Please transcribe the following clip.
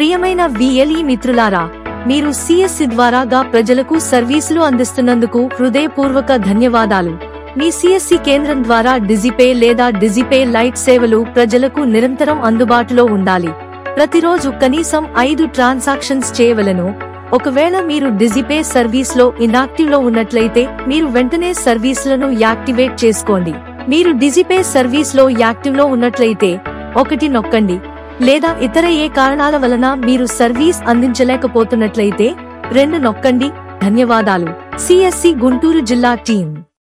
ప్రియమైన విఎల్ఈ మిత్రులారా మీరు సిఎస్సి ద్వారాగా ప్రజలకు సర్వీసులు అందిస్తున్నందుకు హృదయపూర్వక ధన్యవాదాలు మీ సిఎస్సి కేంద్రం ద్వారా డిజిపే లేదా డిజిపే లైట్ సేవలు ప్రజలకు నిరంతరం అందుబాటులో ఉండాలి ప్రతిరోజు కనీసం ఐదు ట్రాన్సాక్షన్స్ చేయవలను ఒకవేళ మీరు డిజిపే సర్వీస్ లో ఇనాక్టివ్ లో ఉన్నట్లయితే మీరు వెంటనే సర్వీసులను యాక్టివేట్ చేసుకోండి మీరు డిజిపే సర్వీస్ లో యాక్టివ్ లో ఉన్నట్లయితే ఒకటి నొక్కండి లేదా ఇతర ఏ కారణాల వలన మీరు సర్వీస్ అందించలేకపోతున్నట్లయితే రెండు నొక్కండి ధన్యవాదాలు సిఎస్సి గుంటూరు జిల్లా టీం